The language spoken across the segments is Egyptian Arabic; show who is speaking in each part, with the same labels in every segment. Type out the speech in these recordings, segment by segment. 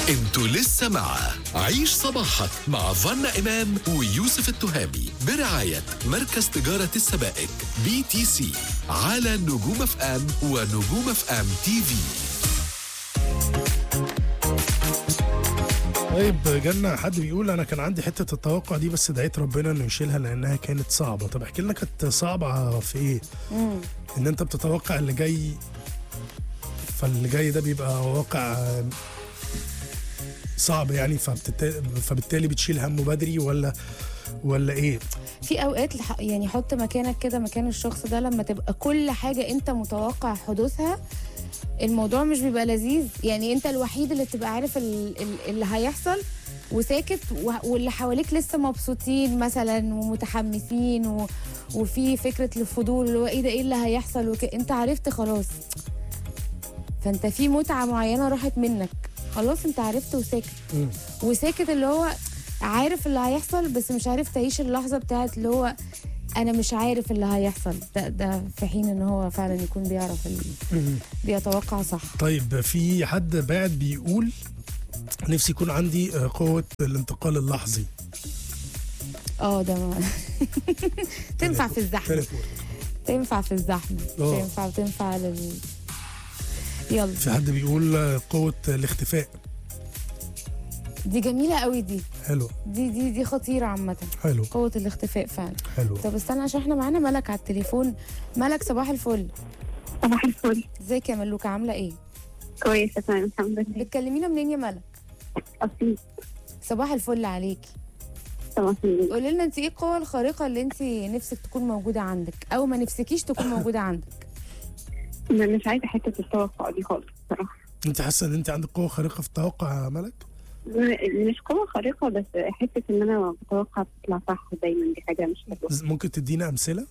Speaker 1: انتوا لسه مع عيش صباحك مع فنا إمام ويوسف التهامي برعاية مركز تجارة السبائك بي تي سي على نجوم اف ام ونجوم اف ام تي في
Speaker 2: طيب جالنا حد بيقول انا كان عندي حته التوقع دي بس دعيت ربنا انه يشيلها لانها كانت صعبه طب احكي لنا كانت صعبه في ايه ان انت بتتوقع اللي جاي فاللي جاي ده بيبقى واقع صعب يعني فبتت... فبالتالي بتشيل همه بدري ولا ولا ايه
Speaker 3: في اوقات لح- يعني حط مكانك كده مكان الشخص ده لما تبقى كل حاجه انت متوقع حدوثها الموضوع مش بيبقى لذيذ يعني انت الوحيد اللي بتبقى عارف ال- ال- اللي هيحصل وساكت و- واللي حواليك لسه مبسوطين مثلا ومتحمسين و... وفي فكره الفضول اللي هو ايه ده ايه اللي هيحصل وك... انت عرفت خلاص فانت في متعه معينه راحت منك خلاص انت عرفت وساكت
Speaker 2: مم.
Speaker 3: وساكت اللي هو عارف اللي هيحصل بس مش عارف تعيش اللحظه بتاعت اللي هو انا مش عارف اللي هيحصل ده ده في حين ان هو فعلا يكون بيعرف ال... بيتوقع صح
Speaker 2: طيب في حد بعد بيقول نفسي يكون عندي آه، قوه الانتقال اللحظي
Speaker 3: اه ده ما... تنفع في الزحمه
Speaker 2: تليبورت.
Speaker 3: تنفع في الزحمه
Speaker 2: آه.
Speaker 3: تنفع تنفع لل يلا
Speaker 2: في حد بيقول آه، قوه الاختفاء
Speaker 3: دي جميله قوي دي
Speaker 2: حلو
Speaker 3: دي دي دي خطيره عامه
Speaker 2: حلو
Speaker 3: قوه الاختفاء فعلا
Speaker 2: حلو
Speaker 3: طب استنى عشان احنا معانا ملك على التليفون ملك صباح الفل
Speaker 4: صباح الفل
Speaker 3: ازيك يا ملوكه عامله ايه
Speaker 4: كويسة تمام الحمد لله
Speaker 3: بتكلمينا منين يا ملك
Speaker 4: أصيل
Speaker 3: صباح الفل عليكي
Speaker 4: صباح النور
Speaker 3: قولي لنا انت ايه القوه الخارقه اللي انت نفسك تكون موجوده عندك او ما نفسكيش تكون موجوده عندك
Speaker 4: أنا مش عايزة حتة التوقع دي خالص بصراحة
Speaker 2: انت حاسه ان انت عندك قوه خارقه في التوقع يا ملك
Speaker 4: م- مش قوة خارقة بس حتة إن أنا بتوقع تطلع صح دايما دي حاجة مش حلوة
Speaker 2: ممكن تدينا امثله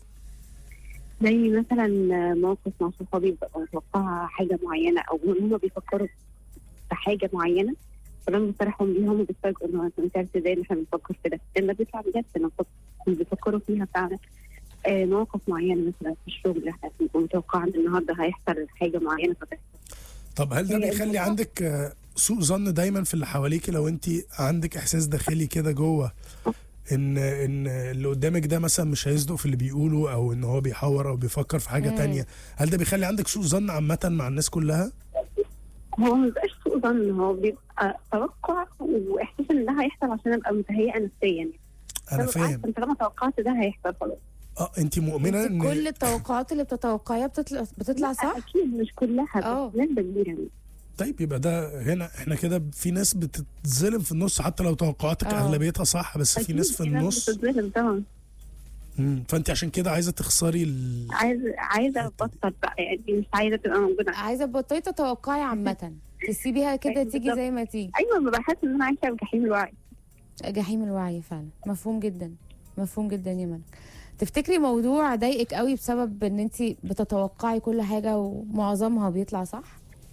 Speaker 4: زي مثلا موقف مع صحابي ببقى متوقعة حاجة معينة أو هما بيفكروا في حاجة معينة فلما بصرحهم بيها هم بيتفاجئوا إنه أنت مش عارف إزاي إن إحنا بنفكر في ده لما بيطلع بجد إن هم بيفكروا فيها فعلا آه مواقف معينة مثلا في الشغل إحنا بنبقى متوقعين النهاردة هيحصل حاجة معينة فتحصل
Speaker 2: طب هل ده
Speaker 4: هي
Speaker 2: بيخلي
Speaker 4: الموضوع-
Speaker 2: عندك آه، سوء ظن دايما في اللي حواليك لو انت عندك احساس داخلي كده جوه ان ان اللي قدامك ده مثلا مش هيصدق في اللي بيقوله او ان هو بيحور او بيفكر في حاجه
Speaker 3: مم.
Speaker 2: تانية هل ده بيخلي عندك سوء ظن عامه مع الناس كلها
Speaker 4: هو ما بيبقاش سوء ظن هو بيبقى توقع واحساس ان ده هيحصل عشان ابقى متهيئه نفسيا يعني
Speaker 2: انا
Speaker 4: ببقى
Speaker 2: فاهم
Speaker 4: عارفة انت لما توقعت ده هيحصل خلاص
Speaker 2: اه انت مؤمنه
Speaker 3: انت
Speaker 2: ان
Speaker 3: كل التوقعات اللي بتتوقعيها بتطلع بتطلع صح
Speaker 4: اكيد مش كلها
Speaker 3: اه.
Speaker 4: بس نسبه كبيره يعني.
Speaker 2: طيب يبقى ده هنا احنا كده في ناس بتتظلم في النص حتى لو توقعاتك
Speaker 3: اه.
Speaker 2: اغلبيتها صح بس في
Speaker 4: أكيد
Speaker 2: ناس في النص
Speaker 4: بتتظلم طبعا
Speaker 2: مم. فانت عشان كده عايزه تخسري ال...
Speaker 4: عايزه عايزه
Speaker 2: الحتة دي.
Speaker 4: ابطل بقى يعني مش عايزه تبقى موجوده
Speaker 3: عايزه تبطلي تتوقعي عامه تسيبيها كده
Speaker 4: أيوة
Speaker 3: تيجي
Speaker 4: بالظبط.
Speaker 3: زي ما تيجي
Speaker 4: ايوه ببقى حاسه ان انا عايشه في جحيم الوعي
Speaker 3: جحيم الوعي فعلا مفهوم جدا مفهوم جدا يا ملك تفتكري موضوع ضايقك قوي بسبب ان انت بتتوقعي كل حاجه ومعظمها بيطلع صح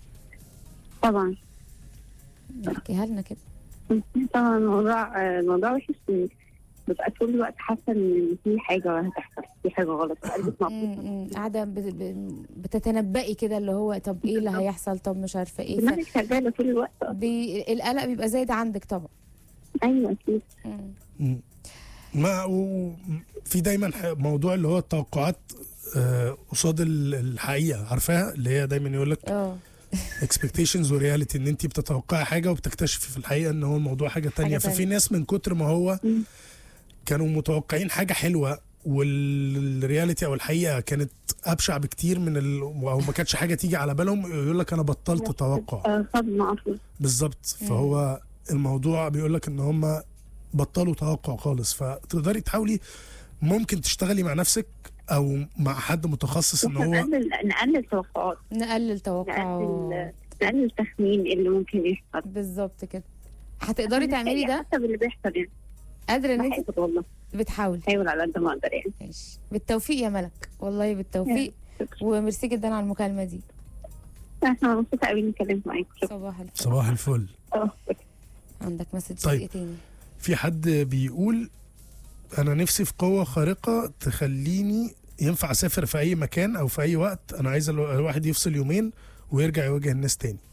Speaker 4: طبعا
Speaker 3: احكيها لنا كده
Speaker 4: طبعا الموضوع آه، الموضوع وحش إن ببقى طول الوقت حاسه ان في حاجه هتحصل في حاجه غلط قلبك
Speaker 3: مم،
Speaker 4: مبسوط
Speaker 3: مم. قاعده ب- ب- بتتنبئي كده اللي هو طب ايه اللي هيحصل طب مش عارفه ايه ف...
Speaker 4: دماغك شغاله طول الوقت
Speaker 3: بي... القلق بيبقى زايد عندك طبعا
Speaker 4: ايوه اكيد
Speaker 3: مم.
Speaker 2: مم. ما و- في دايما ح- موضوع اللي هو التوقعات آه، قصاد ال- الحقيقه عارفاها اللي هي دايما يقول لك
Speaker 3: اه
Speaker 2: اكسبكتيشنز ورياليتي ان انت بتتوقعي حاجه وبتكتشفي في الحقيقه ان هو الموضوع حاجه تانية
Speaker 3: تانية.
Speaker 2: ففي ناس من كتر ما هو
Speaker 4: مم.
Speaker 2: كانوا متوقعين حاجه حلوه والرياليتي او الحقيقه كانت ابشع بكتير من ال... او ما كانتش حاجه تيجي على بالهم يقول لك انا بطلت توقع
Speaker 4: آه، صدمه اصلا
Speaker 2: بالظبط فهو الموضوع بيقول لك ان هم بطلوا توقع خالص فتقدري تحاولي ممكن تشتغلي مع نفسك او مع حد متخصص ان
Speaker 4: احنا
Speaker 2: هو
Speaker 4: نقلل نقلل توقعات
Speaker 3: نقلل توقع و-
Speaker 4: نقلل نقلل التخمين اللي ممكن يحصل
Speaker 3: بالظبط كده هتقدري تعملي ده
Speaker 4: حسب اللي بيحصل يعني
Speaker 3: قادره ان انت
Speaker 4: بحاول والله
Speaker 3: بتحاولي
Speaker 4: بحاول على قد ما اقدر يعني
Speaker 3: ماشي بالتوفيق يا ملك والله بالتوفيق وميرسي جدا على المكالمه دي
Speaker 4: احنا مبسوطه قوي اني اتكلمت معاكم شكرا
Speaker 3: صباح الفل
Speaker 2: صباح الفل
Speaker 4: اه
Speaker 3: عندك مسج
Speaker 2: طيب.
Speaker 3: ايه تاني
Speaker 2: في حد بيقول انا نفسي في قوه خارقه تخليني ينفع اسافر في اي مكان او في اي وقت انا عايز الو- الواحد يفصل يومين ويرجع يواجه الناس تاني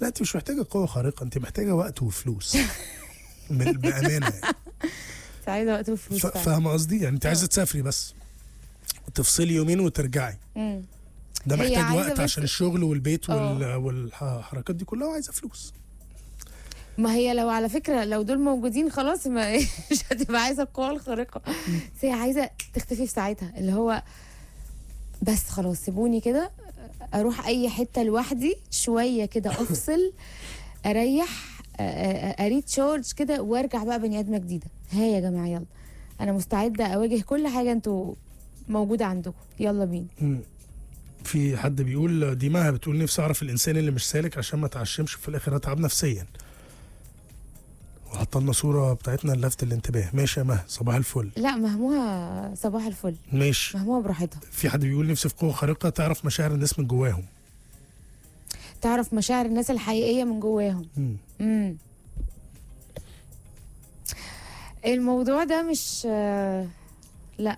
Speaker 2: لا انت مش محتاجه قوه خارقه انت محتاجه وقت وفلوس من بامانه يعني.
Speaker 3: بس عايزه وقت وفلوس
Speaker 2: ف-
Speaker 3: فعلا.
Speaker 2: فاهمه قصدي يعني انت عايزه تسافري بس تفصلي يومين وترجعي
Speaker 3: مم.
Speaker 2: ده
Speaker 3: هي
Speaker 2: محتاج
Speaker 3: عايزة
Speaker 2: وقت
Speaker 3: بس-
Speaker 2: عشان الشغل والبيت وال...
Speaker 3: اه.
Speaker 2: والحركات دي كلها وعايزه فلوس
Speaker 3: ما هي لو على فكره لو دول موجودين خلاص ما مش هتبقى عايزه القوه الخارقه بس هي عايزه تختفي في ساعتها اللي هو بس خلاص سيبوني كده اروح اي حته لوحدي شويه كده افصل اريح أ- أ- اريد تشارج كده وارجع بقى بني ادمه جديده ها يا جماعه يلا انا مستعده اواجه كل حاجه انتوا موجوده عندكم يلا بينا
Speaker 2: مم. في حد بيقول دي مها بتقول نفسي اعرف الانسان اللي مش سالك عشان ما تعشمش في الاخر اتعب نفسيا وحط لنا صوره بتاعتنا لفت الانتباه ماشي يا مها صباح الفل
Speaker 3: لا مهموها صباح الفل
Speaker 2: ماشي
Speaker 3: مهموها براحتها
Speaker 2: في حد بيقول نفسي في قوه خارقه تعرف مشاعر الناس من جواهم
Speaker 3: تعرف مشاعر الناس الحقيقيه من جواهم
Speaker 2: مم.
Speaker 3: امم الموضوع ده مش آه، لا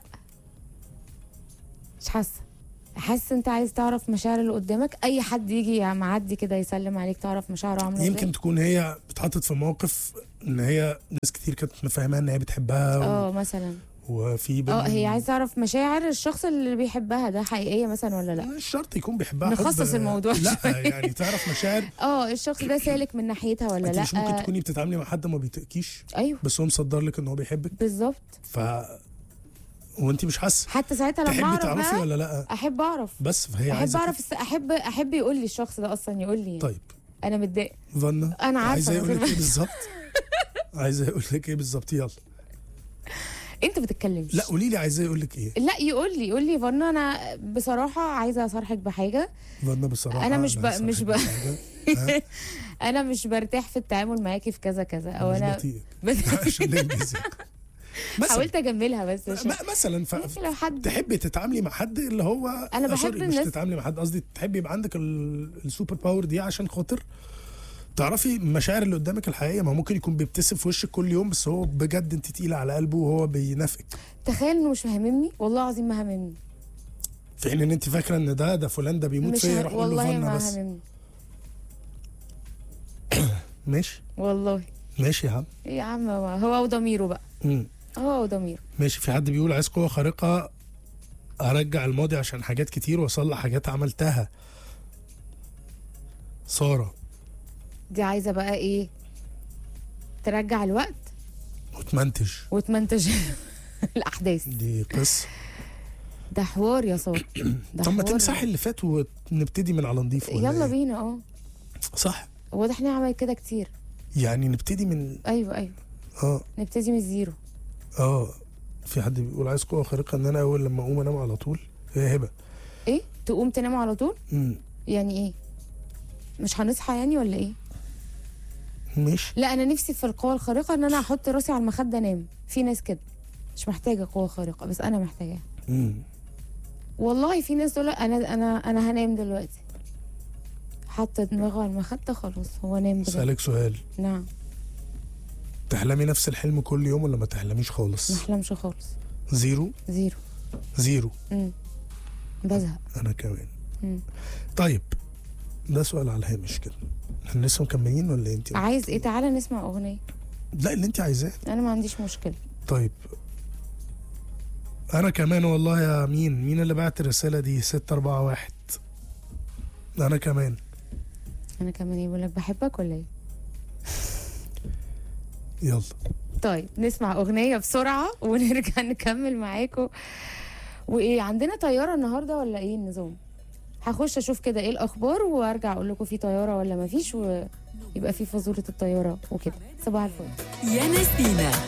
Speaker 3: مش حاسه حاسه انت عايز تعرف مشاعر اللي قدامك اي حد يجي معدي كده يسلم عليك تعرف مشاعره عامله ازاي
Speaker 2: يمكن تكون هي اتحطت في موقف ان هي ناس كتير كانت مفهمها ان هي بتحبها و...
Speaker 3: اه مثلا
Speaker 2: وفي
Speaker 3: اه
Speaker 2: بينهم-
Speaker 3: هي عايز تعرف مشاعر الشخص اللي بيحبها ده حقيقيه مثلا ولا لا
Speaker 2: مش شرط يكون بيحبها
Speaker 3: نخصص
Speaker 2: حب-
Speaker 3: الموضوع
Speaker 2: لا
Speaker 3: شوية.
Speaker 2: يعني تعرف مشاعر
Speaker 3: اه الشخص ده سالك من ناحيتها ولا
Speaker 2: انت
Speaker 3: لا
Speaker 2: مش ممكن تكوني بتتعاملي مع حد ما بيطيقكيش
Speaker 3: ايوه
Speaker 2: بس هو مصدر لك ان هو بيحبك
Speaker 3: بالظبط
Speaker 2: ف وانت مش حاسه
Speaker 3: حتى ساعتها لما
Speaker 2: تحبي
Speaker 3: اعرف
Speaker 2: تعرفي
Speaker 3: بقى
Speaker 2: ولا لا
Speaker 3: احب اعرف
Speaker 2: بس فهي
Speaker 3: احب
Speaker 2: عايزه
Speaker 3: اعرف الس- احب احب يقول لي الشخص ده اصلا يقول لي يعني.
Speaker 2: طيب
Speaker 3: انا متضايق
Speaker 2: فانا
Speaker 3: أنا عارفة
Speaker 2: عايزه
Speaker 3: أنا
Speaker 2: يقول لك
Speaker 3: فاهمة.
Speaker 2: ايه بالظبط عايزه يقول لك ايه بالظبط يلا
Speaker 3: انت بتتكلمش
Speaker 2: لا قولي لي عايزه يقول لك ايه
Speaker 3: لا يقول لي يقول لي فانا انا بصراحه عايزه اصارحك بحاجه
Speaker 2: فانا بصراحه
Speaker 3: أنا مش ب-
Speaker 2: هسامحك
Speaker 3: مش ب-
Speaker 2: بحاجة. ها؟
Speaker 3: انا مش برتاح في التعامل معاكي في كذا كذا او
Speaker 2: مش
Speaker 3: انا
Speaker 2: بطيء
Speaker 3: بس
Speaker 2: عشان ننجز مثلا
Speaker 3: حاولت اجملها بس عشان
Speaker 2: م- مثلا ف...
Speaker 3: ممكن لو حد
Speaker 2: تحبي تتعاملي مع حد اللي هو
Speaker 3: أنا
Speaker 2: آه،
Speaker 3: بحب
Speaker 2: سوري، مش
Speaker 3: الناس-
Speaker 2: تتعاملي مع حد قصدي تحبي يبقى عندك ال- السوبر باور دي عشان خاطر تعرفي مشاعر اللي قدامك الحقيقيه ما هو ممكن يكون بيبتسم في وشك كل يوم بس هو بجد انت تقيله على قلبه وهو بينافقك
Speaker 3: تخيل انه مش هاممني والله العظيم ما هاممني
Speaker 2: في حين ان انت فاكره ان ده ده فلان ده بيموت
Speaker 3: مش
Speaker 2: فيا
Speaker 3: ه...
Speaker 2: يروح يقول له
Speaker 3: والله
Speaker 2: فانا
Speaker 3: ما
Speaker 2: بس
Speaker 3: هاممني
Speaker 2: ماشي
Speaker 3: والله
Speaker 2: ماشي يا عم
Speaker 3: إيه يا عم هو هو وضميره بقى
Speaker 2: مم.
Speaker 3: هو وضميره
Speaker 2: ماشي في حد بيقول عايز قوه خارقه ارجع الماضي عشان حاجات كتير واصلح حاجات عملتها ساره
Speaker 3: دي عايزه بقى ايه ترجع الوقت
Speaker 2: وتمنتج
Speaker 3: وتمنتج الاحداث
Speaker 2: دي قصه
Speaker 3: ده حوار يا صوت ده
Speaker 2: طب ما
Speaker 3: حوار.
Speaker 2: تمسحي اللي فات ونبتدي من على نضيف ولا
Speaker 3: يلا
Speaker 2: إيه؟
Speaker 3: بينا اه
Speaker 2: صح
Speaker 3: واضح ان هي عملت كده كتير
Speaker 2: يعني نبتدي من
Speaker 3: ايوه ايوه
Speaker 2: اه
Speaker 3: نبتدي من الزيرو
Speaker 2: اه في حد بيقول عايز قوه خارقه ان انا اول لما اقوم انام على طول هي هبه
Speaker 3: ايه تقوم تنام على طول
Speaker 2: امم
Speaker 3: يعني ايه مش هنصحى يعني ولا ايه
Speaker 2: ماشي
Speaker 3: لا انا نفسي في القوه الخارقه ان انا احط راسي على المخده انام في ناس كده مش محتاجه قوه خارقه بس انا محتاجاها
Speaker 2: امم
Speaker 3: والله في ناس تقول انا انا انا هنام دلوقتي حط دماغه على المخده خلاص هو نام بجد
Speaker 2: اسالك سؤال
Speaker 3: نعم
Speaker 2: تحلمي نفس الحلم كل يوم ولا ما تحلميش
Speaker 3: ما
Speaker 2: خالص
Speaker 3: احلمش خالص
Speaker 2: زيرو
Speaker 3: زيرو
Speaker 2: زيرو
Speaker 3: امم بزهق
Speaker 2: انا كمان
Speaker 3: مم.
Speaker 2: طيب ده سؤال على الهامش كده احنا لسه مكملين ولا إيه انت
Speaker 3: عايز ايه تعالى نسمع اغنيه
Speaker 2: لا اللي انت عايزاه
Speaker 3: انا ما عنديش مشكله
Speaker 2: طيب انا كمان والله يا مين مين اللي بعت الرساله دي 641 انا كمان
Speaker 3: انا كمان يقول لك بحبك ولا ايه
Speaker 2: يلا
Speaker 3: طيب نسمع اغنيه بسرعه ونرجع نكمل معاكم وايه عندنا طياره النهارده ولا ايه النظام هخش اشوف كده ايه الاخبار وارجع اقول لكم في طياره ولا ما فيش ويبقى في فزوره الطياره وكده صباح الفل
Speaker 5: يا نسينا